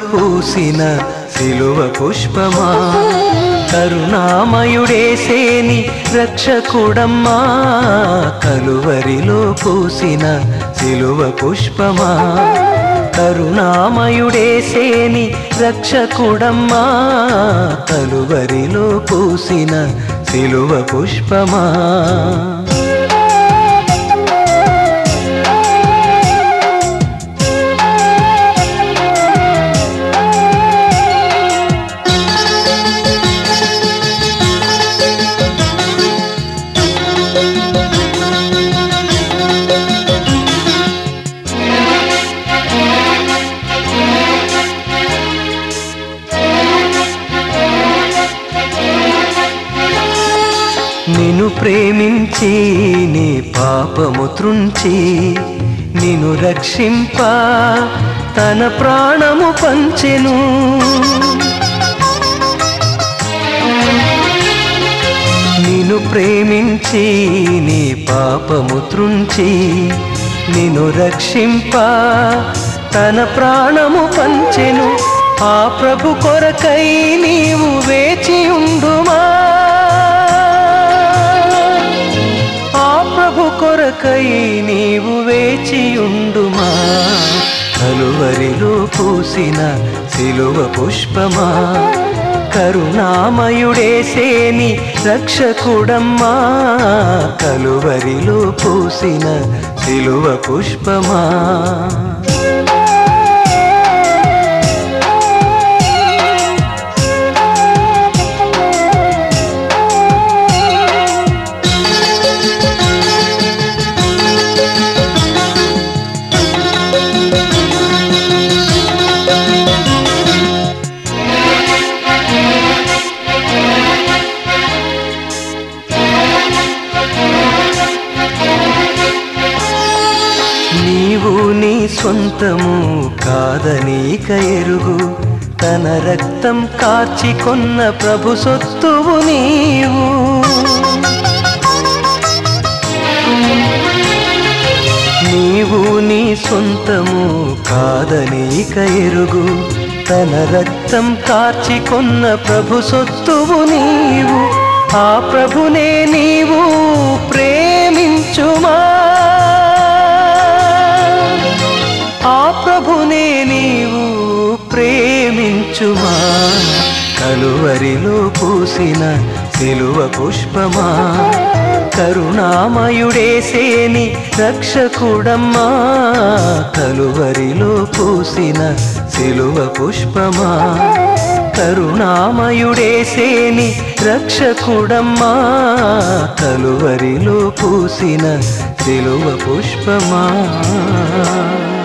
పూసిన సిలువ పుష్పమా కరుణామయుడేసేని రక్షకుడమ్మా కలువరిలో పూసిన సిలువ పుష్పమా కరుణామయుడేసేని రక్షకుడమ్మా కలువరిలో పూసిన సిలువ పుష్పమా నిన్ను ప్రేమించి నీ పాపము త్రుంచి నిన్ను రక్షింప తన ప్రాణము పంచెను నిన్ను ప్రేమించి నీ పాపము త్రుంచి నిన్ను రక్షింప తన ప్రాణము పంచెను ఆ ప్రభు కొరకై నీవు వేచి ఉండుమా ఆ ప్రభు కొరకై నీవు వేచి ఉండుమా కలువరిలో పూసిన సిలువ పుష్పమా కరుణామయుడేసేని రక్షకుడమ్మా కలువరిలో పూసిన సిలువ పుష్పమా నీవు నీ సొంతము కాదనీక ఎరుగు తన రక్తం కాచి కొన్న ప్రభు సొత్తువు నీవు నీవు నీ సొంతము కాదనీక ఎరుగు తన రక్తం కాచి కొన్న ప్రభు సొత్తువు నీవు ఆ ప్రభునే నీవు ప్రేమించుమా ఆ ప్రభునే నీవు ప్రేమించుమా కలువరిలో పూసిన సిలువ పుష్పమా కరుణామయుడేసేని రక్షకుడమ్మా కలువరిలో పూసిన సిలువ పుష్పమా కరుణామయుడేసేని రక్షకుడమ్మా కలువరిలో పూసిన సిలువ పుష్పమా